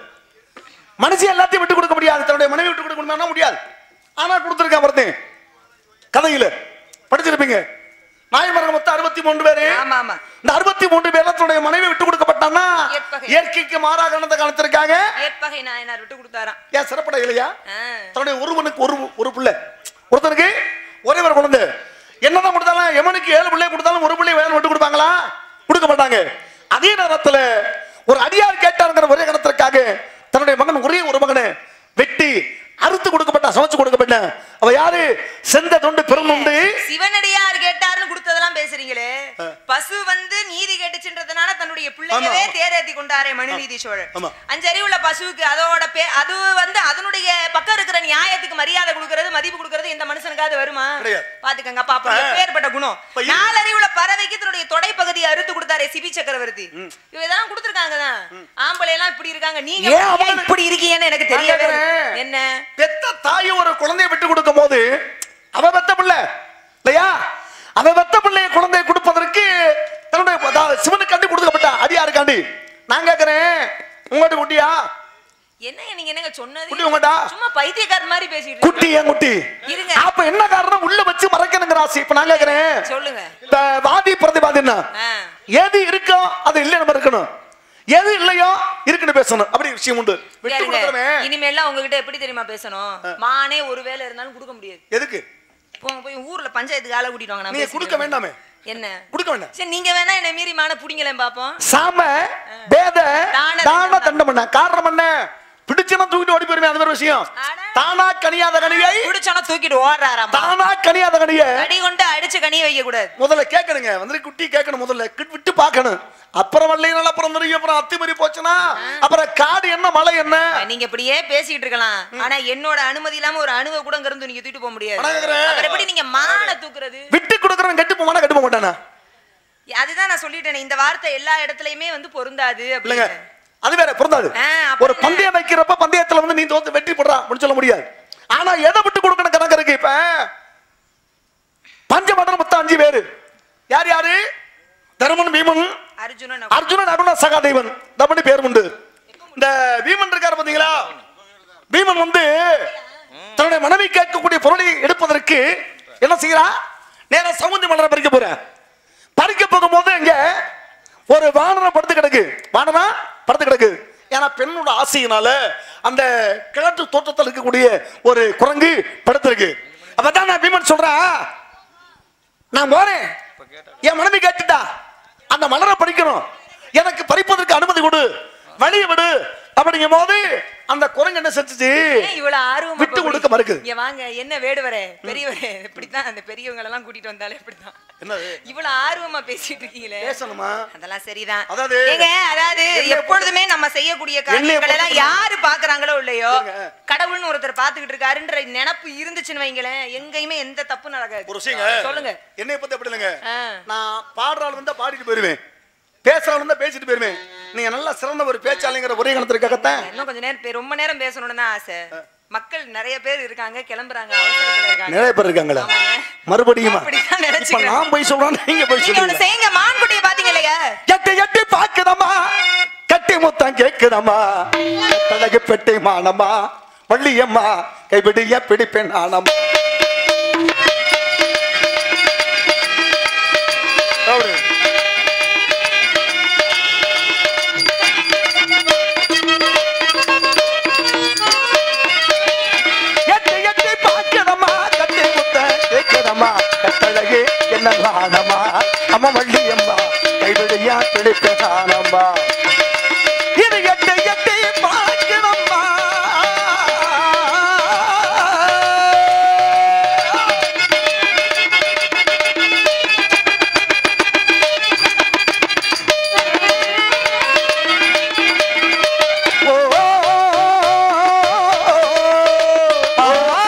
மனுஷன் எல்லாத்தையும் விட்டு கொடுக்க முடியாது தன்னுடைய மனைவி விட்டு கொடுக்க முடியுமா முடியாது ஆனா கொடுத்துருக்கேன் ஒருத்தன் கதையில படிச்சிருப்பீங்க நாயமரன் மொத்தம் அறுபத்தி மூன்று பேரு ஆமா ஆமா இந்த அறுபத்தி மூன்று பேர்ல தன்னுடைய மனைவி விட்டு கொடுக்கப்பட்டான்னா ஏற்பகை. இயற்கைக்கு மாறாக நடந்த காலத்திற்காக ஏற்பகை நாயனார் விட்டு கொடுத்தாராம் ஏன் சிறப்பட இல்லையா ஆ. தன்னுடைய ஒருவனுக்கு ஒரு ஒரு பிள்ளை ஒருத்தனுக்கு ஒரே ஒரு குழந்தை என்னதான் கொடுத்தாலும் எமனுக்கு ஏழு பிள்ளை கொடுத்தாலும் ஒரு பிள்ளை வேணும் விட்டு கொடுப்பாங்களா கொடுக்க மாட்டாங்க அதே நேரத்துல ஒரு அடியார் கேட்டாருங்கிற ஒரே காரணத்திற்காக தன்னுடைய மகன் ஒரே ஒரு மகனை வெட்டி அறுத்து கொடுக்கப்பட்ட சமைச்சு கொடுக்கப்பட்ட அவ யாரு செந்த தொண்டு பிறனுண்டு சிவனடியார் கேட்டாருன்னு கொடுத்ததெல்லாம் பேசுறீங்களே பசு வந்து நீதி கேட்டுச்சுன்றதுனால தன்னுடைய பிள்ளையவே ஆமா. தேரேத்தி கொண்டாரே மனுநீதி சோழன் ஆமா. அஞ்சறிவுள்ள பசுவுக்கு அதோட பே அது வந்து அதனுடைய பக்கம் இருக்கிற நியாயத்துக்கு மரியாதை கொடுக்கறது மதிப்பு கொடுக்கறது இந்த மனுஷனுக்காவது வருமா கிடையாது. பாத்துக்கங்க பாப்பா எப்பேற்பட்ட குணம் இப்ப இது- நாலறிவுள்ள பறவைக்கு தன்னுடைய தொடை பகுதியை அறுத்து கொடுத்தாரே சிபி சக்கரவர்த்தி இதெல்லாம் கொடுத்துருக்காங்க தான் ஆம்பளை எல்லாம் இப்படி இருக்காங்க நீங்க ஏன் ஏன் அவனுக்கு- இப்படி இருக்கீங்கன்னு எனக்கு நான் தெரியவே இல்லை. கேக்குறேன். என்ன பெத்த தாய் ஒரு குழந்தையை விட்டு கொடுக்கும் போது அவ பெத்த பிள்ளை இல்லையா அவ பெத்த பிள்ளைய குழந்தையை கொடுப்பதற்கு தன்னுடைய அதாவது சிவனுக்காண்டி கொடுக்கப்பட்ட அடியாருக்காண்டி நான் கேக்குறேன் உங்கள்ட்ட குட்டியா என்னங்க நீங்க என்னங்க சொன்னது குட்டி உங்கடா சும்மா பைத்தியக்கார மாதிரி பேசிட்டு குட்டி என் குட்டி இருங்க. அப்ப என்ன காரணம் உள்ள வச்சு மறைக்கணுங்கிற ஆசை இப்ப நான் கேக்குறேன் சொல்லுங்க இப்ப வாதி பிரதிவாதி என்ன ஆ. எது இருக்கோ அது இல்லை நம்ம இருக்கணும் எது இல்லையோ இருக்குன்னு பேசணும் அப்படி விஷயம் உண்டு விட்டு கேளுங்க. கொடுக்குறவன் இனிமேல்லாம் உங்ககிட்ட எப்படி தெரியுமா பேசணும் மானே ஒரு வேலை இருந்தாலும் கொடுக்க முடியாது எதுக்கு போங்க போய் ஊர்ல பஞ்சாயத்துக்கு ஆளை கூட்டிட்டு வாங்க நான் நீங்க பேசிக்கிறேன். கொடுக்க வேண்டாமே என்ன கொடுக்க வேண்டாம் சரி நீங்க வேணா என்ன மீறி மான புடிங்கலேன் பாப்போம் சாம வேத தான தான தண்டம் தண்டம் பண்ண காரணம் என்ன பிடிச்சனா தூக்கிட்டு ஓடி போயிருமே அது ஒரு விஷயம் அட. தானா கனியாத கனியை புடிச்சோன்னா தூக்கிட்டு ஓடுறாராம் தானா கனியாத கனிய கடி கொண்டு அடிச்சு கனிய வைக்க கூடாது முதல்ல கேட்கணுங்க வந்து குட்டி கேட்கணும் முதல்ல கிட் விட்டு பார்க்கணும் அப்புறம் வல்லையினால அப்புறம் தெரியும் அப்புறம் அத்திமறி போச்சுன்னா அப்புறம் காடு என்ன மலை என்ன நீங்க இப்படியே பேசிட்டு இருக்கலாம் ஆனா என்னோட அனுமதி இல்லாம ஒரு அணுவை கூட இங்க இருந்து நீங்க தூக்கிட்டு போக முடியாது வணங்குறேன். அப்புறம் எப்படி நீங்க மான தூக்குறது விட்டு கொடுக்குறவன் கெட்டு போமானா கெட்டு போக மாட்டானா அதுதான் நான் சொல்லிட்டேனே இந்த வார்த்தை எல்லா இடத்துலயுமே வந்து பொருந்தாது இல்லைங்க அப்படின்னு அது வேற பொருந்தாது ஆ, அப்ப ஒரு இல்ல. பந்தயம் வைக்கிறப்ப பந்தயத்துல வந்து நீ தோத்து வெற்றி போடுறா அப்படின்னு சொல்ல முடியாது ஆனா எதை விட்டு கொடுக்கணும் கணக்கு இருக்கு இப்ப பஞ்சமண்டலம் மொத்தம் அஞ்சு பேரு யார் யாரு தருமன் பீமன் அர்ஜுனன் அர்ஜுனன் அருண சகாதேவன் தமனி பேர் உண்டு எப்ப இந்த பீமன் இருக்காரு பாத்தீங்களா பீமன் வந்து தன்னுடைய மனைவி கேட்கக்கூடிய பொருளை எடுப்பதற்கு என்ன செய்யறான் நேரா சமுந்தி மலரை பறிக்க போற பறிக்க போகும்போது இங்க ஒரு வானரம் படுத்து கிடக்கு வானரம் படுத்து கிடக்கு ஏன்னா பெண்ணோட ஆசையினால அந்த கிழட்டு தோற்றத்தில் இருக்கக்கூடிய ஒரு குரங்கு படுத்திருக்கு அப்பதான் நான் பீமன் சொல்றேன் நான் போறேன் என் மனைவி கேட்டுட்டா அந்த மலரை பறிக்கணும் எனக்கு பறிப்பதற்கு அனுமதி கொடு வழியை விடு அப்படிங்கும் போது அந்த குரங்கு என்ன செஞ்சுச்சு ஏன் இவ்வளவு ஆர்வமா விட்டு போய் கொடுக்க மறுக்குது. இங்க வாங்க என்ன வேடுவரே பெரியவரே இப்படித்தான் அந்த பெரியவங்க எல்லாம் கூட்டிட்டு வந்தாலே இப்படித்தான் என்னது இவ்வளவு ஆர்வமா பேசிட்டு இருக்கீங்களே பேசணுமா அதெல்லாம் சரிதான் அதாவது, ஏங்க அதாவது என்னைய எப்பொழுதுமே நம்ம செய்யக்கூடிய காரியங்கள் எல்லாம் பொறுத்த- யாரு பாக்குறாங்களோ இல்லையோ இருங்க. கடவுள்னு ஒருத்தர் பாத்துக்கிட்டு இருக்காருன்ற நினப்பு இருந்துச்சுன்னு வைங்களேன் எங்கேயுமே எந்த தப்பு நடக்காது ஒரு விஷயங்க சொல்லுங்க என்னைய பத்தி அப்படி இல்லைங்க ஆ. நான் பாடுற ஆள் வந்தா பாடிட்டு போயிருவேன் பேசுற ஆள் வந்தா பேசிட்டு போயிருவேன் நீங்க நல்லா சிறந்த ஒரு பேச்சாளிங்கிற ஒரே கணத்திற்காகத்தான் இன்னும் கொஞ்ச நேரம் பே- ரொம்ப நேரம் பேசணும்னு தான் ஆசை மக்கள் நிறைய பேர் இருக்காங்க கிளம்புறாங்க அவசரத்துல இருக்காங்க நிறைய பேர் இருக்காங்களா ஆமாங்க. மறுபடியும் அப்படித்தான் இப்ப நினைச்சுக்கிறேன். நான் போய் சொல்றேன் நீங்க போய் நீங்க ஒண்ணு சொல்லுங்க செய்யுங்க மான்குட்டியை பாத்தீங்க இல்லையா எட்டி எட்டி பாக்குதம்மா கட்டி முத்தம் கேக்குதம்மா தலகு பெட்டை மானம்மா வள்ளியம்மா கைபிடிய பிடிப்பேன் ஆனம்மா அப்படி. எட்டி எட்டி பாக்குதம்மா கட்டி முத்தம் கேக்குதம்மா கட்டழகு என்ன ஆனம்மா அம்மா வள்ளியம்மா கைவிடியா பிடிப்பேன் ஆனம்மா இது எட்டு எட்டு பார்க்கணும்மா ஓ, ஆ,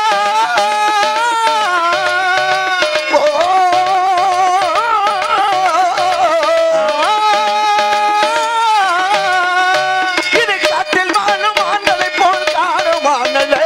இது காட்டில் வாழும் ஆண்களை போல் காணும் ஆண்களே.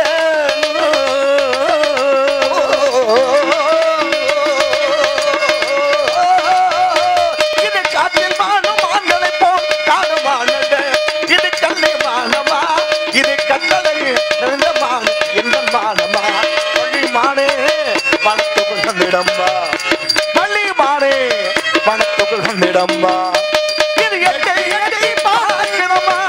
இது காட்டில் வாழும் ஆண்களை போல் காணும் ஆண்களே. இது கண்ணை மானமா இது கட்டளை நிறைந்த மான எந்த மானமா பள்ளி மானே வனத்துக்குள் வந்திடம்பா பள்ளி மானே வனத்துக்குள் வந்திடம்பா இது எட்டை எட்டை பார்க்கணுமா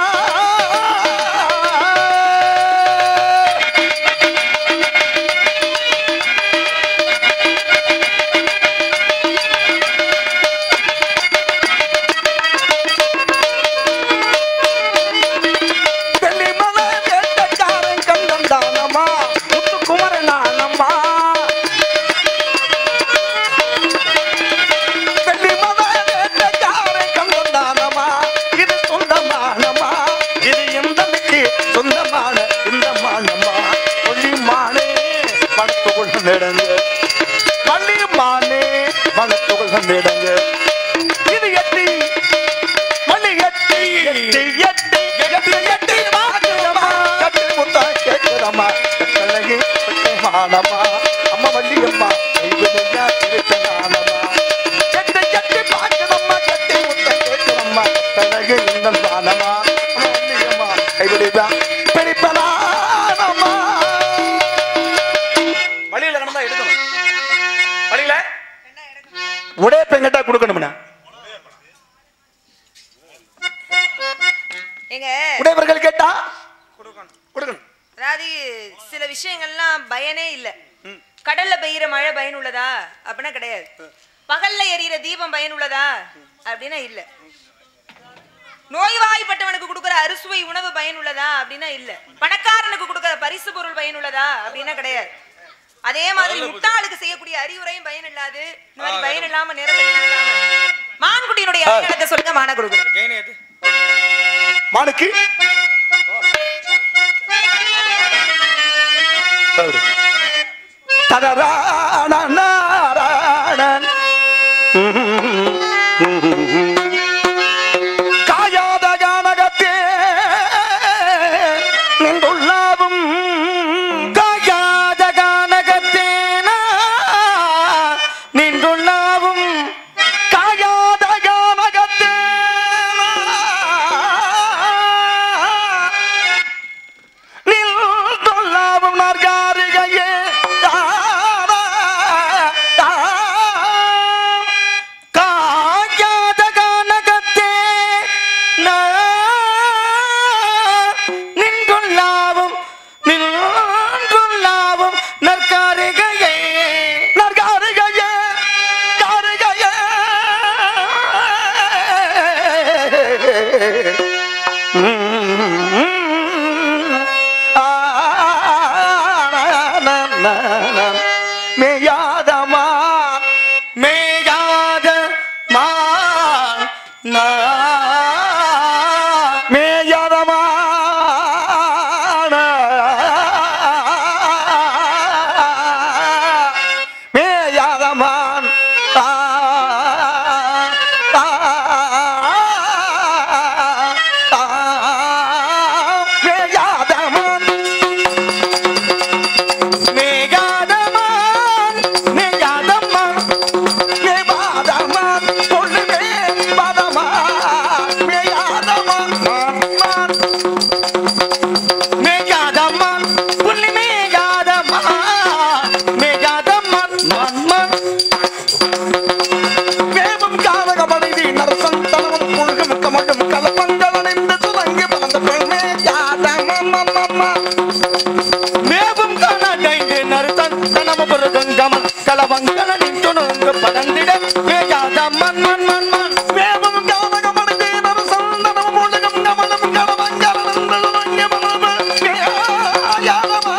வெள்ளிமலை வேட்டக்காரன் கந்தன் தானம்மா முத்துக்குமரன் நானம்மா வெள்ளிமலை வேட்டக்காரன் கந்தன் தானம்மா இது சொந்தமானம்மா இது எந்தனுக்கு சொந்தமான இந்த மானம்மா கொல்லி மானே பணத்துக்குள் நடங்க பள்ளி மானே பணத்துக்குள் நடங்க இது எட்டி மணி எட்டி எட்டி எட்டி எட்டி எட்டி மாட்டுதம்மா கட்டி முத்தா கேட்குதம்மா கட்டழகி கட்டை மானம்மா அம்மா வள்ளியம்மா கைவினையா திருத்தனானம்மா எட்டி எட்டி பார்க்கணும்மா கட்டி முத்தா கேட்குதம்மா கட்டழகி இந்த மானம்மா அம்மா வள்ளியம்மா கைவிடுதா பிடிப்பலானம்மா வழியில கடந்தா எடுக்கணும் வழியில உடைய பெங்கட்டா கொடுக்கணும்னா ஏங்க உடையவர்கள் கேட்டா கொடுக்கணும் அதாவது சில விஷயங்கள்லாம் பயனே இல்ல கடல்ல பெய்யுற மழை பயனுள்ளதா அப்படின்னா கிடையாது பகல்ல எரியிற தீபம் பயனுள்ளதா அப்படின்னா இல்ல நோய்வாய்ப்பட்டவனுக்கு கொடுக்கிற அறுசுவை உணவு பயனுள்ளதா அப்படின்னா இல்ல பணக்காரனுக்கு கொடுக்கிற பரிசு பொருள் பயனுள்ளதா அப்படின்னா கிடையாது அதே மாதிரி முட்டாளுக்கு செய்யக்கூடிய அறிவுரையும் பயன் இல்லாது இந்த மாதிரி பயன் இல்லாம நேரத்தை வீணாக்காம. மான்குட்டியினுடைய அடையாளத்தை சொல்லுங்க மான கொடுக்குறேன் மானுக்கு தடராணன் காயாத கானகத்தே நின்றுள்ளாவும் காயாத கானகத்தேனா நின்றுள்ளாவும் காயாத கானகத்தேனா மேயாதமா மேயாத மேயாதமா மேயாதமான் ஆ ஆ ஆ மேயாதமான் மேகாதமான் மேகாதமான் மேபாதமான் சொல்லு மேபாதமான் மேயாதமான் மான் மான் மேகாதமான் புள்ளி மேகாதமான் மேகாதமான் மான் மான் வேவும் காலகமடைவி நரசந்தனமும் புழுகும் கமழும் கலப்பங்களடைந்து துவங்கி பறந்த பெண்ணே யாதமம்மம்மம்மா மேவும் காணாடைந்து நறுத்தன் தனம பெருகங்கம கலவங்கள நின்றுணுங்க பதந்திட மேயாத மண் மண் மண் மண் மேவும் காலகமடைந்து நரசந்தனமும் புழுகும் கமழும் கலவங்களடைந்து துவங்கி பறந்த யாதமா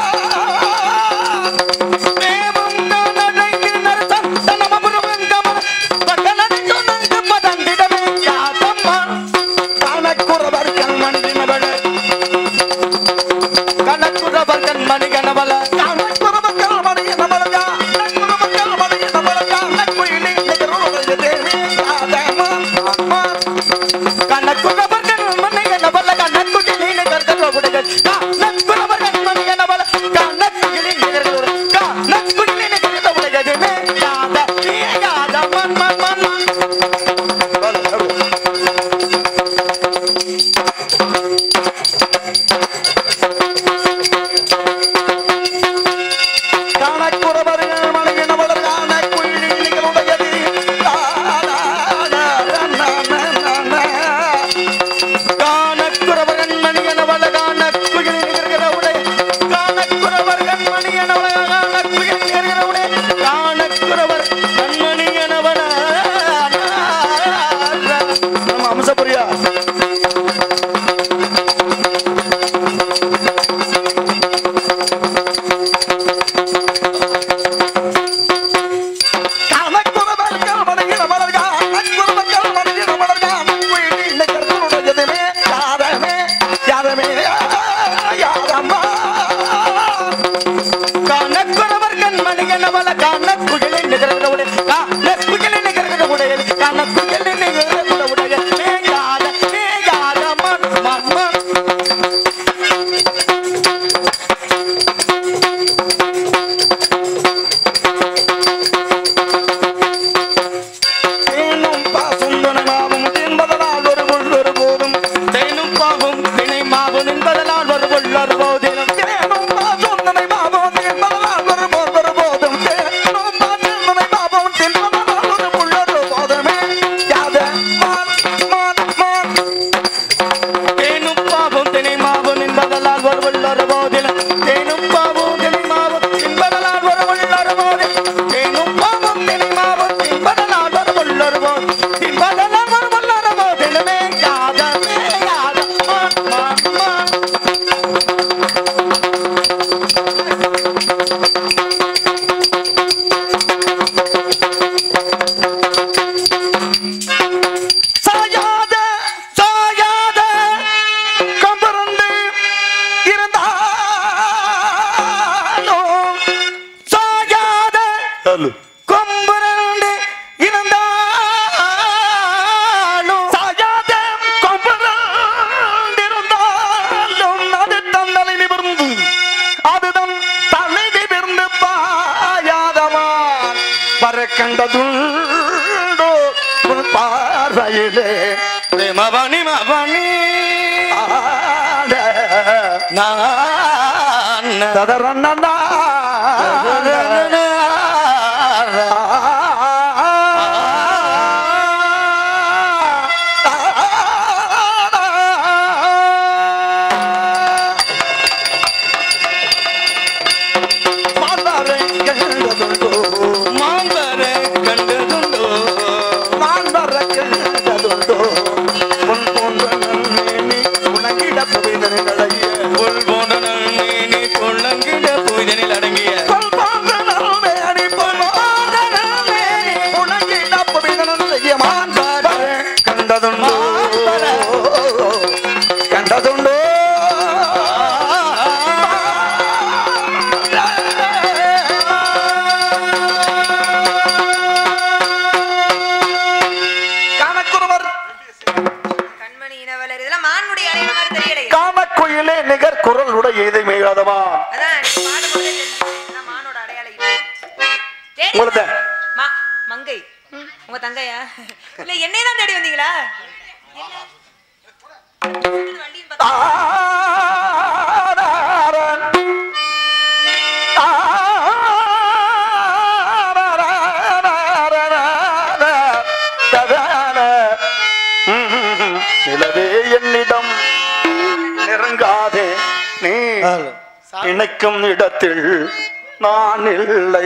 காணக்குறவர்கள் மணியனவள காணக்குயில் நிகழ்கிற உடை காணக்குறவர்கள் மணியனவள காணக்குயில் நிகழ்கிற உடை காணக்குறவர் கண்மணியனவள நம்ம அம்சபுரியா காணக்குறவர்கள் மணியனவள காணக்குறவர்கள் மணியனவள காணக்குயில் நிகழ்கிற உடையதுமே யாரமே யாரமே யாரம்மா காணக்குறவர் கண்மணியனவள காணக்குயிலை நிகழ்கிற உடை காணக்குயிலை நிகழ்கிற உடையில் காணக்குயிலை நிகழ்கிற உடையில் மேயாத மேயாத மண் மண் மண் தேனும் பாசும் துணைமாவும் என்பதனால் ஒரு உள்ளொரு போதும் தேனும் பாவும் திணை மாவும் என்பதனால் ஒரு உள்ளொரு போதிலும் தேனும் பாசும் துணைமாவும் என்பதனால் ஒரு போதொரு போதும் தேனும் பாசும் துணைமாவும் என்பதனால் ஒரு உள்ளொரு போதுமே யாத மான் மான் மான் தேனும் பாவும் திணை மாவும் என்பதனால் ஒரு உள்ளொரு போதிலும் தேனும் பாவும் திணை மாவும் என்பதனால் ஒரு உள்ளொரு போதிலும் தேனும் பாவும் திணை மாவும் என்பதனால் ஒரு உள்ளொரு போதிலும் என்பதனால் ஒரு உள்ளொரு போதிலுமே யாத யாத மான் மான் மான் சாயாத சாயாத கம்பரண்டு இருந்தாலும் சாயாத கொம்பரண்டு இருந்தாலும் சாயாத கொம்பரண்டு இருந்தாலும் அது தந்தலை நிமிர்ந்து அதுதான் தலை நிமிர்ந்து பாயாதமா வர கண்டதுண்டோ உன் பார்வையிலே மவனி மவனி நான் ததரண்ணா மாந்தாரை கண்டதுண்டோ மாந்தாரை கண்டதுண்டோ மாந்தாரை கண்டதுண்டோ உன் போன்ற நிகர் குரல் உடைய இதை மேகாதமா அதான் நீ பாடும்போதே தெரிஞ்சுது. இதெல்லாம் மானோட அடையாளம் இல்லை. தேடி உங்களது? மா- மங்கை உங்க தங்கையா இல்ல என்னைய தான் தேடி வந்தீங்களா என்ன? வண்டின்னு பார்த்தா- நிலவே என்னிடம் நெருங்காதே நீ நினைக்கும் இடத்தில் நான் இல்லை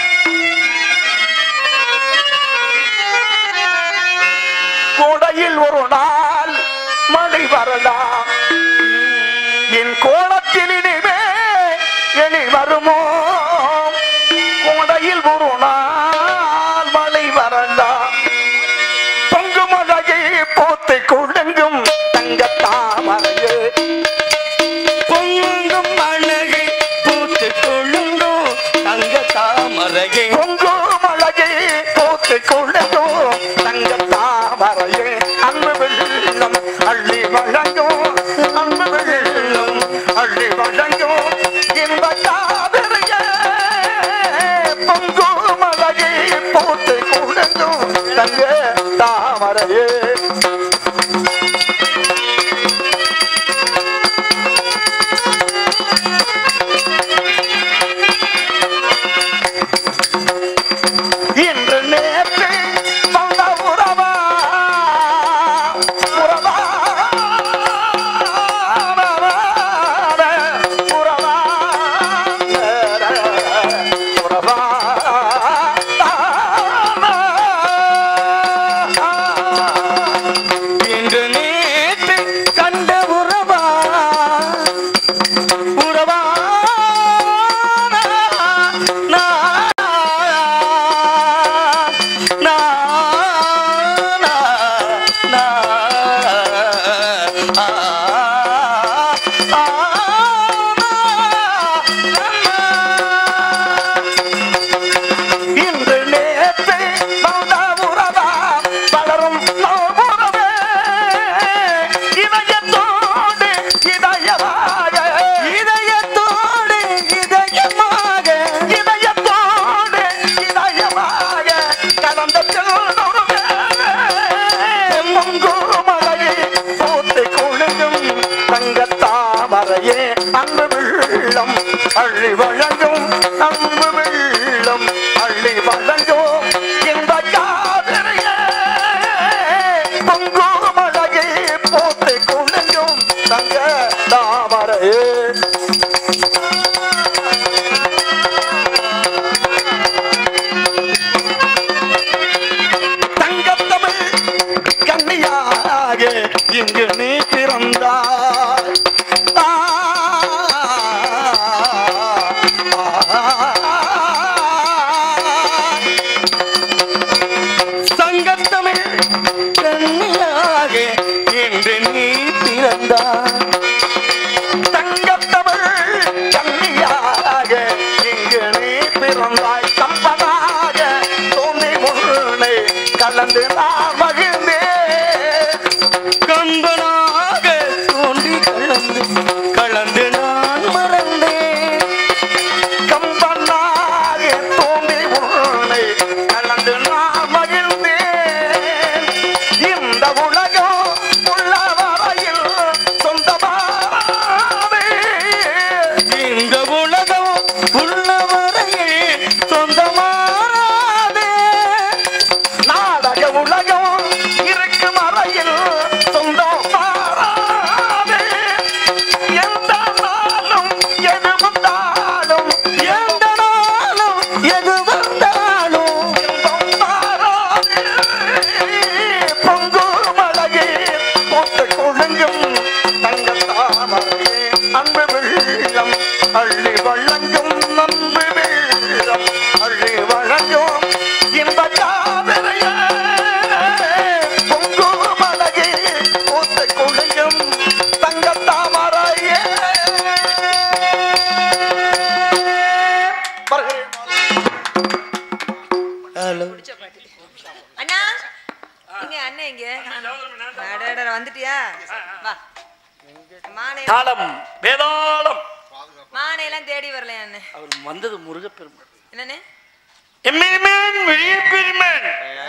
கோடையில் ஒரு நாள் மழை வரலாம் என் கோலத்தில் இனிமே எளி வருமோ கோடையில் ஒரு நாள் மழை வரலாம் பொங்கு மழையை போத்து கொள்ளுங்கும் தங்க தாமரையே பொங்கும் அழகை பூத்து கொள்ளுங்கோ தங்க தாமரையே பொங்கு மழையை போத்து கொள்ளுங்கும் தங்க தாமரையே அன்பு வெள்ளம் அள்ளி வழங்கும் அன்பு வெள்ளம் அள்ளி வழங்கும் இன்ப காவிரையே பொங்கு மழையை போத்து கொள்ளுங்கும் தங்க தாமரையே இன்று நேற்று வந்த உறவா உறவா உறவா உறவா இன்று நேற்று கண்ட உறவா உறவா நா, நா, நா, நா, ஆ, ஆ, இன்று நேற்று வந்த உறவா வளரும் உறவே இதயத்தோடு இதயமாக இதயத்தோடு இதயமாக இதயத்தோடு இதயமாக கலந்த செல்லுறவே பொங்கு மலையை போத்து கொழுங்கும் தங்க தாமரையே அன்பு வெள்ளம் அள்ளி வழங்கும் அன்பு வெள்ளம் அள்ளி வழங்கும் இந்த காவிரையே பொங்கு மலையை போத்து கொழுங்கும் தங்க தாமரையே தங்கத்தமிழ் கன்னியாக இங்கு நீ பிறந்தாய் ஆ, சங்கத்தமிழ் கண்ணியாக என்று நீ பிறந்தாய் தங்கத்தமிழ் கன்னியாக இங்கு நீ பிறந்தாய் கம்பனாக தோன்றி முன்னை கலந்து நான் மகிழ்ந்தேன் கம்பனாக தோன்றி கலந்து கலந்து நான் மறந்தேன் கம்பனாக தோன்றி உன்னை கலந்து நான் மகிழ்ந்தேன் இந்த உலகம் உள்ள வரையில் சொந்தமாவே இந்த உலகம் உள்ளவரையே சொந்தமானதே நாடக உலகம் இருக்கும் அறையில் சொந்தம் மாறாதே எந்த நாளும் எது வந்தாலும் எந்த நாளும் எது வந்தாலும் இன்பம் மாறாதே பொங்கு மலையே போட்டு கொழுங்கும் தங்க தாமரையே அன்பு வெள்ளம் அள்ளி வழங்கும் நம்பு வெள்ளம் அள்ளி வழங்கும் இன்ப காவிரையே பொங்கு மலையே போட்டு கொழுங்கும் தங்க தாமரையே வருகிறேன் பிடிச்ச பாட்டு அண்ணா இங்க அண்ணன் இங்க அடடட, வந்துட்டியா வா மானை தாளம் வேதாளம் மானை எல்லாம் தேடி வரலையான்னு அவர் வந்தது முருகப்பெருமான் என்னன்னு எம்மிரிமேன் விழியப்பெருமான்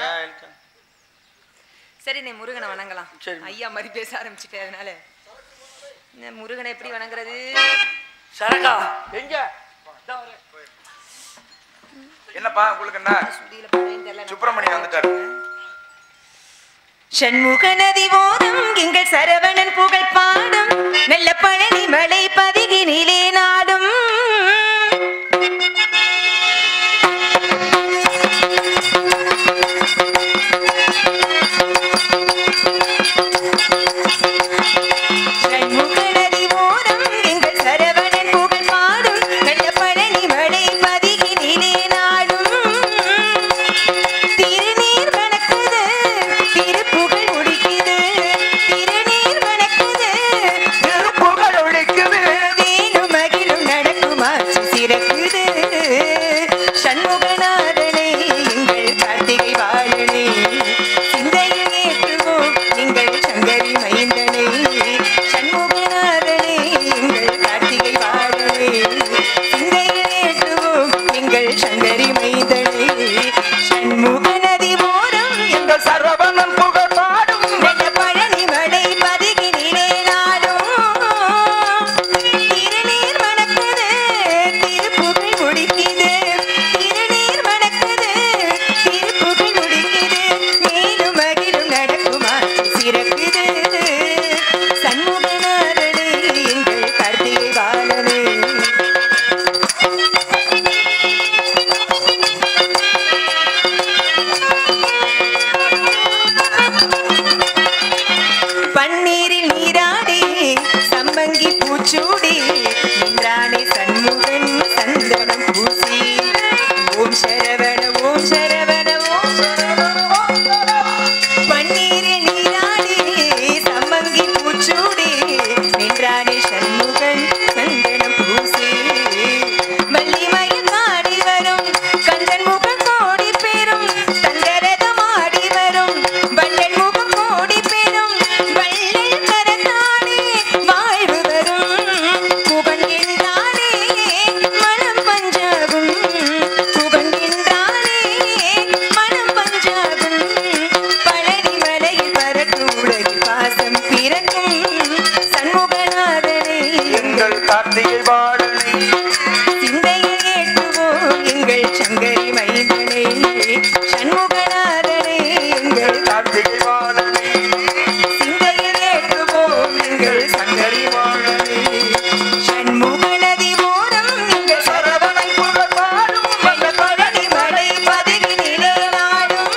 சரி நீ முருகனை வணங்கலாம் சரி. ஐயா மாதிரி பேச ஆரம்பிச்சுட்டே அதனால இந்த முருகனை எப்படி வணங்குறது சரகா எங்க இதோ வரேன். என்னப்பா உங்களுக்கு என்ன சுடியில போறேன்னு தெரியல. சுப்பிரமணியன் வந்துட்டாரு சண்முக நதி ஓரம் எங்கள் சரவணன் புகழ் பாடும் நல்ல பழனி மலை பதிகினிலே நாடும் சண்முக நதி ஓரம் எங்கள் சரவணன் புகழ் பாடும் நல்ல பழனி மலை பதிகினிலே நாடும் திருநீர் வணக்குது திருப்புகழ் முடிக்குது திருநீர் வணக்குது திருப்புகழ் ஒழிக்குது வேணும் மகிழும் நடக்குமாச்சு சிறக்குது சண்முகநாதனே எங்கள் கார்த்திகை வாழனே சிந்தையில் ஏற்றுவோம் எங்கள் சங்கரி மைந்தனே சண்முகநாதனே எங்கள் கார்த்திகை வாழனே சிந்தையில் ஏற்றுவோம் எங்கள் சங்கரி மைந்தனே சண்முக நதி ஓரம் எங்கள் சரவணன் புகழ் பாடும் நல்ல பழனி மலை பதிகினிலே நாடும் திருநீர் மணக்குது திருப்புகழ் முடிக்குது திருநீர் மணக்குது திருப்புகழ் முடிக்குது மேலும் மகிழும் நடக்குமா சிறக்குது சண்முகநாதனே எங்கள் கார்த்திகை பாலனே பன்னீரில் நீராடி சம்மங்கி பூச்சூடி நின்றானே சண்முகன் சந்தனம் பூசி ஓம் சரவண ஓம் சரவண ஓம் சரவண, ஓம் சரவண. பன்னீரில் நீராடி சம்மங்கி பூச்சூடி நின்றானே சண்முகன் சந்தனம் பூசி வள்ளிமயில் காடி வரும் கந்தன் முகம் கோடி பெறும் தங்கரதம் ஆடி வரும் வள்ளல் முகம் கோடி பெறும் வள்ளல் கரத்தானே வாழ்வு வரும் புகழ்கின்றானே மனம் பஞ்சாகும் புகழ்கின்றானே மனம் பஞ்சாகும் பழனி மலையில் பறக்கும் உலகில் பாசம் பிறக்கும் சண்முகநாதனே எங்கள் கார்த்திகை பாடலை சிந்தையில் ஏற்றுவோம் எங்கள் சங்கரி மைந்தனே சண்முகநாதனே எங்கள் கார்த்திகை பாடலை சிந்தையில் ஏற்றுவோம் எங்கள் சங்கரி வாழனே சண்முக நதி ஓரம் எங்கள் சரவணன் புகழ் பாடும் நல்ல பழனி மலை பதிகினிலே நாடும்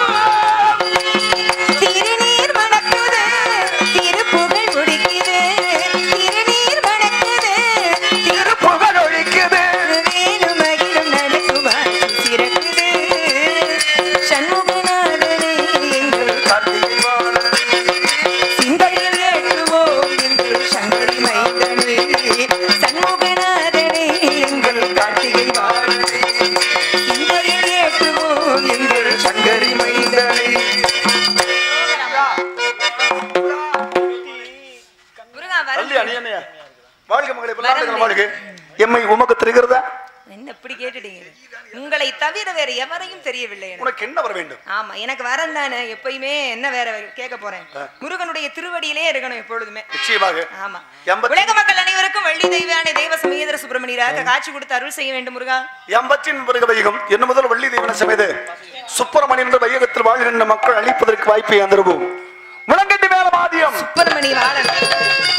திருநீர் மணக்குது திருப்புகழ் முடிக்குது திருநீர் மணக்குது திரு புகழ் ஒழிக்குது வேலும் மகிழும் நடக்குமா சிறக்குது சண்முகநாதனே எங்கள் கார்த்திகை பாடலை சிந்தையில் ஏற்றுவோம் எங்கள் சங்கரி மைந்தனே சண்முகநாதனே எங்கள் கார்த்திகை வாழ்வே சிந்தையில் ஏற்றுவோம் எங்கள் சங்கரி மைந்தனே முருகா அல்லி அணியனையா வாழ்க மகளை பிள்ளாடுகள் வாழ்க எம்மை உமக்கு தெரிகிறதா என்ன இப்படி கேட்டுட்டீங்க உங்களை தவிர வேற எவரையும் தெரியவில்லை எனக்கு உனக்கு என்ன வர வேண்டும் ஆமா எனக்கு வரேன் தானே எப்பயுமே என்ன வேற கேட்க போறேன் முருகனுடைய திருவடியிலே இருக்கணும் எப்பொழுதுமே நிச்சயமாக ஆமா எண்பத்தி- உலக மக்கள் அனைவருக்கும் வள்ளி தெய்வான தெய்வ சமேதர சுப்பிரமணியராக காட்சி கொடுத்து அருள் செய்ய வேண்டும் முருகா எம்பத்தின் பிறகு வைகம் என்ன முதல் வள்ளி தெய்வன சமேத சுப்பிரமணியன் என்ற வையகத்தில் வாழ்கின்ற மக்கள் அழிப்பதற்கு வாய்ப்பை அந்தருவோம் முழங்கட்டி மேல மாதியம் சுப்பிரமணி வாழன்